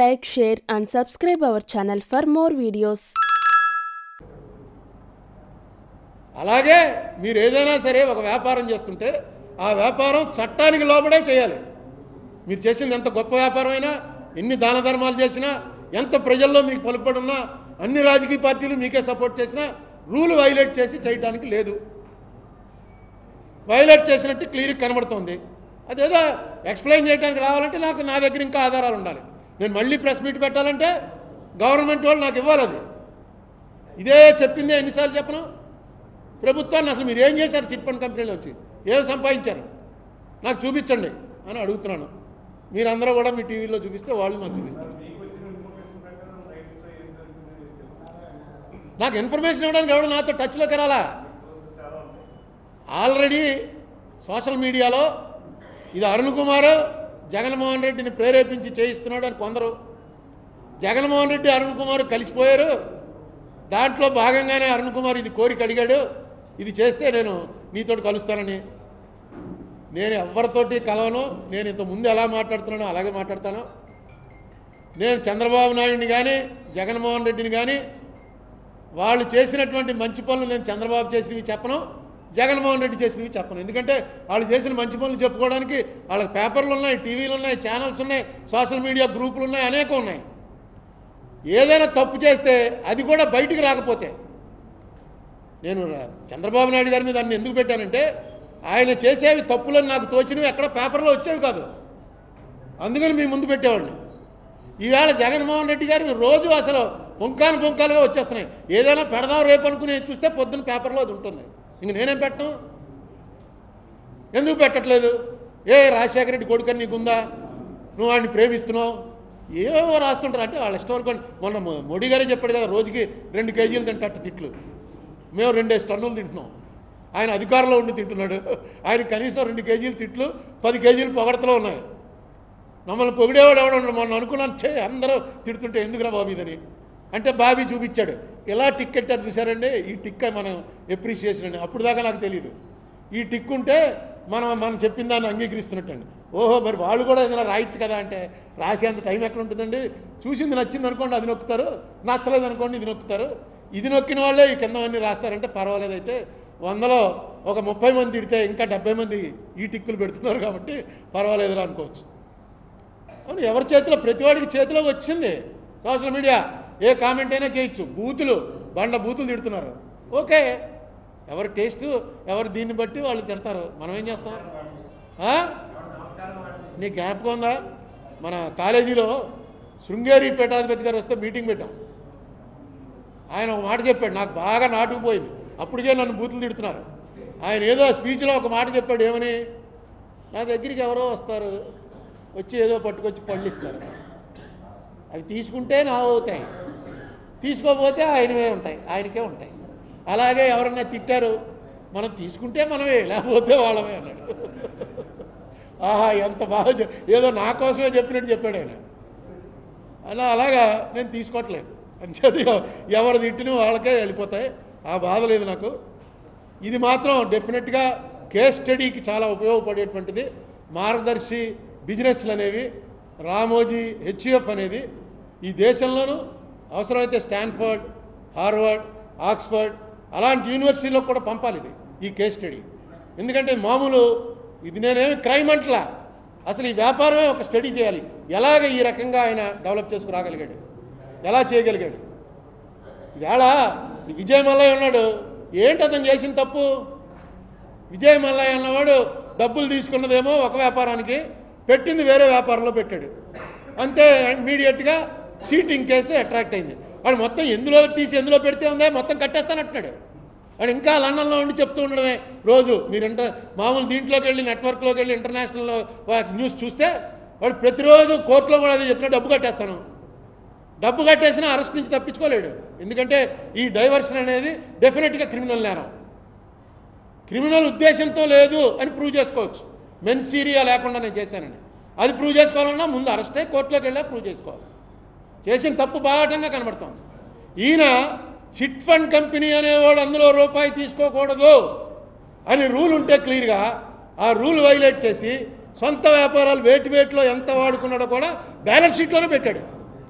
like, share, and subscribe our channel for more videos. అలాగే మీరు ఏదైనా సరే ఒక వ్యాపారం చేస్తుంటే ఆ వ్యాపారం చట్టానికి లోబడే చేయాలి మీరు చేసింది ఎంత గొప్ప వ్యాపారం అయినా ఎన్ని దాన ధర్మాలు చేసినా ఎంత ప్రజల్లో మీకు పలుకుబడి ఉన్నా అన్ని రాజకీయ పార్టీలు మీకే సపోర్ట్ చేసినా రూల్ వైలేట్ చేసి చేయడానికి లేదు వైలేట్ చేసినట్టు క్లియర్గా కనబడుతోంది అదేదో ఎక్స్ప్లెయిన్ చేయడానికి రావాలంటే నాకు నా దగ్గర ఇంకా ఆధారాలు ఉండాలి నేను మళ్ళీ ప్రెస్ మీట్ పెట్టాలంటే గవర్నమెంట్ వాళ్ళు నాకు ఇవ్వాలి అది ఇదే చెప్పిందే ఎన్నిసార్లు చెప్పను ప్రభుత్వాన్ని అసలు మీరు ఏం చేశారు చిట్ ఫండ్ కంపెనీలో వచ్చి ఏం సంపాదించారు నాకు చూపించండి అని అడుగుతున్నాను మీరందరూ కూడా మీ టీవీలో చూపిస్తే వాళ్ళు నాకు చూపిస్తారు నాకు ఇన్ఫర్మేషన్ ఇవ్వడానికి ఎవడు నాతో టచ్లోకి రాలా ఆల్రెడీ సోషల్ మీడియాలో ఇది అరుణ్ కుమార్ జగన్మోహన్ రెడ్డిని ప్రేరేపించి చేయిస్తున్నాడు అని కొందరు జగన్మోహన్ రెడ్డి అరుణ్ కుమార్ కలిసిపోయారు దాంట్లో భాగంగానే అరుణ్ కుమార్ ఇది కోరిక అడిగాడు ఇది చేస్తే నేను నీతోటి కలుస్తానని నేను ఎవరితోటి కలవను నేను ఇంత ముందు ఎలా మాట్లాడుతున్నానో అలాగే మాట్లాడతాను నేను చంద్రబాబు నాయుడిని కానీ జగన్మోహన్ రెడ్డిని కానీ వాళ్ళు చేసినటువంటి మంచి పనులు నేను చంద్రబాబు చేసినవి చెప్పను జగన్మోహన్ రెడ్డి చేసినవి చెప్పను ఎందుకంటే వాళ్ళు చేసిన మంచి పనులు చెప్పుకోవడానికి వాళ్ళకి పేపర్లు ఉన్నాయి టీవీలు ఉన్నాయి ఛానల్స్ ఉన్నాయి సోషల్ మీడియా గ్రూపులు ఉన్నాయి అనేకం ఉన్నాయి ఏదైనా తప్పు చేస్తే అది కూడా బయటికి రాకపోతే నేను రా- చంద్రబాబు నాయుడు గారి మీద అన్ని ఎందుకు పెట్టానంటే ఆయన చేసేవి తప్పులని నాకు తోచినవి ఎక్కడ పేపర్లో వచ్చేవి కాదు అందుకని మీ ముందు పెట్టేవాడిని ఈవేళ జగన్మోహన్ రెడ్డి గారు రోజు అసలు పుంకాను పుంకాలుగా వచ్చేస్తున్నాయి ఏదైనా పెడదాం రేపు అనుకుని చూస్తే పొద్దున్న పేపర్లో అది ఉంటుంది ఇంక నేనేం పెట్టను ఎందుకు పెట్టట్లేదు ఏ రాజశేఖర రెడ్డి కొడుకని నీకుందా నువ్వు వాడిని ప్రేమిస్తున్నావు ఏవో రాస్తుంటారు అంటే వాళ్ళ ఇష్టం వరకు మొన్న మో- మోడీ గారే చెప్పాడు కదా రోజుకి రెండు కేజీలు తింటట్టు తిట్లు మేము రెండేసి టన్నులు తింటున్నాం ఆయన అధికారంలో ఉండి తింటున్నాడు ఆయన కనీసం రెండు కేజీలు తిట్లు పది కేజీలు పొగడతలో ఉన్నాయి మమ్మల్ని పొగిడేవాడు ఎవడు ఉండడు. మొన్న అనుకున్నాను చే అందరూ తిడుతుంటే ఎందుకురా బాబు ఇదని అంటే బాబీ చూపించాడు ఎలా టిక్ కట్టారు చూసారండి ఈ టిక్ మనం ఎప్రిషియేషన్ అండి అప్పుడు దాకా నాకు తెలియదు ఈ టిక్ ఉంటే మనం మనం చెప్పిన దాన్ని అంగీకరిస్తున్నట్టండి ఓహో మరి వాళ్ళు కూడా ఏదైనా రాయొచ్చు కదా అంటే రాసేంత టైం ఎక్కడ ఉంటుందండి చూసింది నచ్చింది అనుకోండి అది నొక్కుతారు నచ్చలేదు అనుకోండి ఇది నొక్కుతారు ఇది నొక్కిన వాళ్ళే ఈ కిందవన్నీ రాస్తారంటే పర్వాలేదు అయితే వందలో ఒక ముప్పై మంది తిడితే ఇంకా డెబ్బై మంది ఈ టిక్కులు పెడుతున్నారు కాబట్టి పర్వాలేదురా అనుకోవచ్చు అవును ఎవరి చేతిలో ప్రతివాడికి చేతిలోకి వచ్చింది సోషల్ మీడియా ఏ కామెంట్ అయినా చేయొచ్చు బూతులు బండ బూతులు తిడుతున్నారు ఓకే ఎవరి టేస్ట్ ఎవరు దీన్ని బట్టి వాళ్ళు తిడతారు మనం ఏం చేస్తాం ఆ? నీ జ్ఞాపకం ఉందా మన కాలేజీలో శృంగేరి పీఠాధిపతి గారు వస్తే మీటింగ్ పెట్టాం ఆయన ఒక మాట చెప్పాడు నాకు బాగా నాటుకుపోయింది అప్పటికే నన్ను బూతులు తిడుతున్నారు ఆయన ఏదో స్పీచ్లో ఒక మాట చెప్పాడు ఏమని నా దగ్గరికి ఎవరో వస్తారు వచ్చి ఏదో పట్టుకొచ్చి పళ్ళు ఇస్తారు అవి తీసుకుంటే నా అవుతాయి తీసుకోకపోతే ఆయనవే ఉంటాయి ఆయనకే ఉంటాయి అలాగే ఎవరన్నా తిట్టారు మనం తీసుకుంటే మనమే లేకపోతే వాళ్ళమే అన్నాడు ఆహా ఎంత బాగా చెప్- ఏదో నా కోసమే చెప్పినట్టు చెప్పాడు ఆయన అలా అలాగా నేను తీసుకోవట్లేదు అంచేది ఎవరు తిట్టిన వాళ్ళకే వెళ్ళిపోతాయి ఆ బాధ లేదు నాకు ఇది మాత్రం డెఫినెట్గా కేస్ స్టడీకి చాలా ఉపయోగపడేటువంటిది మార్గదర్శి బిజినెస్లు అనేవి రామోజీ హెచ్యుఎఫ్ అనేది ఈ దేశంలోనూ అవసరమైతే స్టాన్ఫర్డ్ హార్వర్డ్ ఆక్స్ఫర్డ్ అలాంటి యూనివర్సిటీలో కూడా పంపాలి ఇది ఈ కేస్ స్టడీ ఎందుకంటే మామూలు ఇది నేనేమి క్రైమ్ అంటలా అసలు ఈ వ్యాపారమే ఒక స్టడీ చేయాలి ఎలాగ ఈ రకంగా ఆయన డెవలప్ చేసుకురాగలిగాడు ఎలా చేయగలిగాడు ఈవేళ ఈ విజయ్ మల్లయ్య ఉన్నాడు ఏంటి అతను చేసిన తప్పు విజయ్ మల్లయ్య అన్నవాడు డబ్బులు తీసుకున్నదేమో ఒక వ్యాపారానికి పెట్టింది వేరే వ్యాపారంలో పెట్టాడు అంతే ఇమీడియట్గా సీటింగ్ కేసు అట్రాక్ట్ అయింది వాడు మొత్తం ఎందులో తీసి ఎందులో పెడితే ఉందా మొత్తం కట్టేస్తానంటున్నాడు వాడు ఇంకా లండన్లో ఉండి చెప్తూ ఉండడమే రోజు మీరు ఇంటర్ మామూలు దీంట్లోకి వెళ్ళి నెట్వర్క్లోకి వెళ్ళి ఇంటర్నేషనల్ న్యూస్ చూస్తే వాడు ప్రతిరోజు కోర్టులో కూడా అది చెప్పిన డబ్బు కట్టేస్తాను డబ్బు కట్టేసినా అరెస్ట్ నుంచి తప్పించుకోలేడు ఎందుకంటే ఈ డైవర్షన్ అనేది డెఫినెట్గా క్రిమినల్ నేరం క్రిమినల్ ఉద్దేశంతో లేదు అని ప్రూవ్ చేసుకోవచ్చు మెన్సీరియా లేకుండా నేను చేశానని అది ప్రూవ్ చేసుకోవాలన్నా ముందు అరెస్ట్ అయ్యి కోర్టులోకి వెళ్ళా ప్రూవ్ చేసుకోవాలి చేసిన తప్పు బాగా కనబడుతోంది ఈయన చిట్ ఫండ్ కంపెనీ అనేవాడు అందులో రూపాయి తీసుకోకూడదు అని రూల్ ఉంటే క్లియర్గా ఆ రూల్ వైలేట్ చేసి సొంత వ్యాపారాలు వేటి వేటిలో ఎంత వాడుకున్నాడో కూడా బ్యాలెన్స్ షీట్లోనే పెట్టాడు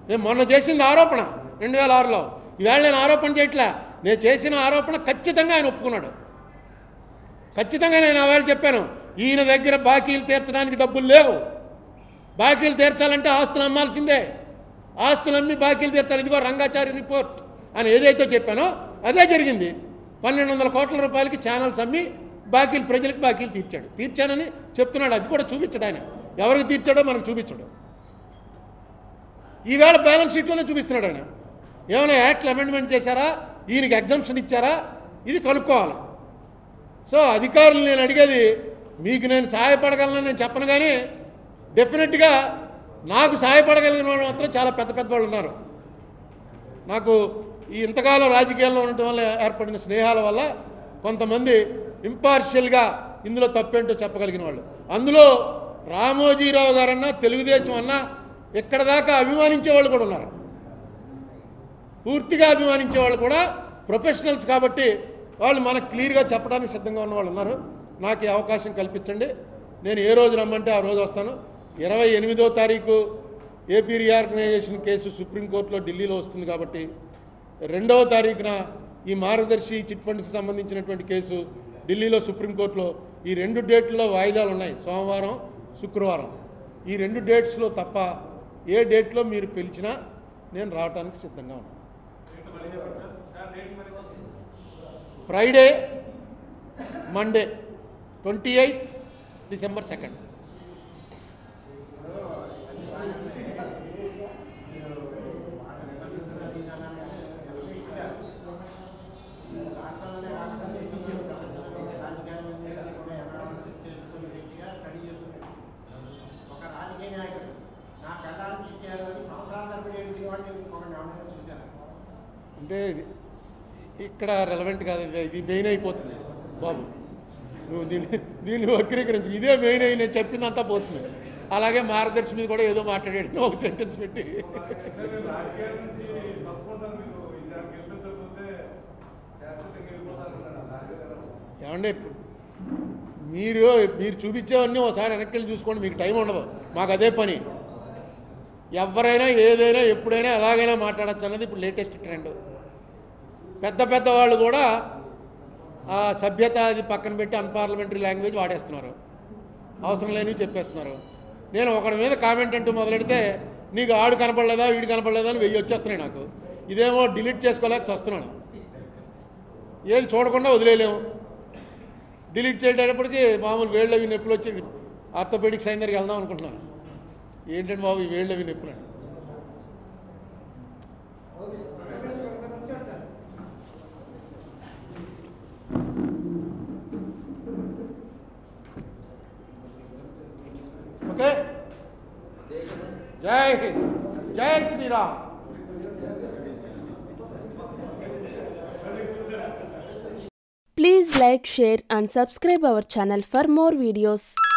నేను మొన్న చేసింది ఆరోపణ రెండు వేల ఆరులో ఈవేళ నేను ఆరోపణ చేయట్లే నేను చేసిన ఆరోపణ ఖచ్చితంగా ఆయన ఒప్పుకున్నాడు ఖచ్చితంగా నేను ఆవేళ చెప్పాను ఈయన దగ్గర బాకీలు తీర్చడానికి డబ్బులు లేవు బాకీలు తీర్చాలంటే ఆస్తులు అమ్మాల్సిందే ఆస్తులు అమ్మి బాకీలు తీర్చాలి ఇదిగో రంగాచారి రిపోర్ట్ అని ఏదైతే చెప్పానో అదే జరిగింది పన్నెండు వందల కోట్ల రూపాయలకి ఛానల్స్ అమ్మి బాకీలు ప్రజలకు బాకీలు తీర్చాడు తీర్చానని చెప్తున్నాడు అది కూడా చూపించాడు ఆయన ఎవరికి తీర్చాడో మనకు చూపించాడు ఈవేళ బ్యాలెన్స్ షీట్లోనే చూపిస్తున్నాడు ఆయన ఏమైనా యాక్ట్లు అమెండ్మెంట్ చేశారా ఈయనకి ఎగ్జంప్షన్ ఇచ్చారా ఇది కనుక్కోవాలి సో అధికారులు నేను అడిగేది మీకు నేను సహాయపడగలను నేను చెప్పను కానీ డెఫినెట్గా నాకు సహాయపడగలిగిన వాళ్ళు మాత్రం చాలా పెద్ద పెద్ద వాళ్ళు ఉన్నారు నాకు ఈ ఇంతకాలం రాజకీయాల్లో ఉండటం వల్ల ఏర్పడిన స్నేహాల వల్ల కొంతమంది ఇంపార్షియల్గా ఇందులో తప్పేంటో చెప్పగలిగిన వాళ్ళు అందులో రామోజీరావు గారన్నా తెలుగుదేశం అన్నా ఇక్కడ దాకా అభిమానించే వాళ్ళు కూడా ఉన్నారు పూర్తిగా అభిమానించే వాళ్ళు కూడా ప్రొఫెషనల్స్ కాబట్టి వాళ్ళు మనకు క్లియర్గా చెప్పడానికి సిద్ధంగా ఉన్న వాళ్ళు ఉన్నారు నాకు ఈ అవకాశం కల్పించండి నేను ఏ రోజు రమ్మంటే ఆ రోజు వస్తాను ఇరవై ఎనిమిదో తారీఖు ఏపీ రీఆర్గనైజేషన్ కేసు సుప్రీంకోర్టులో ఢిల్లీలో వస్తుంది కాబట్టి రెండవ తారీఖున ఈ మార్గదర్శి చిట్ ఫండ్స్కి సంబంధించినటువంటి కేసు ఢిల్లీలో సుప్రీంకోర్టులో ఈ రెండు డేట్లలో వాయిదాలు ఉన్నాయి సోమవారం శుక్రవారం ఈ రెండు డేట్స్లో తప్ప ఏ డేట్లో మీరు పిలిచినా నేను రావడానికి సిద్ధంగా ఉన్నాను Friday Monday twenty eighth December second ఒక రాజకీయ నాయకుడు నా పెళ్ళానికి ఇచ్చారు అని సంవత్సరాల తరబడి ఏడిచిన వాడిని ఇంకొకరిని ఎవరైనా చూశాను అంటే ఇక్కడ రెలవెంట్ కాదు ఇది ఇది మెయిన్ అయిపోతుంది బాబు నువ్వు దీన్ని దీన్ని వక్రీకరించు ఇదే మెయిన్ అయి నేను చెప్పిందంతా పోతుంది అలాగే మార్గదర్శి మీద కూడా ఏదో మాట్లాడాడు ఒక సెంటెన్స్ పెట్టి రాజకీయాల నుంచి తప్పుకుంటారు మీరు ఇద్దరు గెలిపించకపోతే శాశ్వతంగా వెళ్ళిపోతారు ఏమండి మీరు మీరు చూపించేవన్నీ ఒకసారి వెనక్కి వెళ్ళి చూసుకోండి మీకు టైం ఉండదు మాకు అదే పని ఎవరైనా ఏదైనా ఎప్పుడైనా ఎలాగైనా మాట్లాడచ్చు అన్నది ఇప్పుడు లేటెస్ట్ ట్రెండ్ పెద్ద పెద్ద వాళ్ళు కూడా ఆ సభ్యత అది పక్కన పెట్టి అన్పార్లమెంటరీ లాంగ్వేజ్ వాడేస్తున్నారు అవసరం లేనివి చెప్పేస్తున్నారు నేను ఒకడి మీద కామెంట్ అంటూ మొదలెడితే నీకు ఆడు కనపడలేదా వీడు కనపడలేదా అని వెయ్యి వచ్చేస్తున్నాయి నాకు ఇదేమో డిలీట్ చేసుకోలేక వస్తున్నాను ఏది చూడకుండా వదిలేయలేము డిలీట్ చేయడానికి మామూలు వేళ్ళు అవి నొప్పులు వచ్చి ఆర్థోపెడిక్ సైన్ దగ్గరికి వెళ్దాం అనుకుంటున్నాను ఏంటంటే బాబు ఈ వేళ్ళు అవి నొప్పులు అని ఓకే జై హింద్ జై Sriram Please like, share and subscribe our channel for more videos.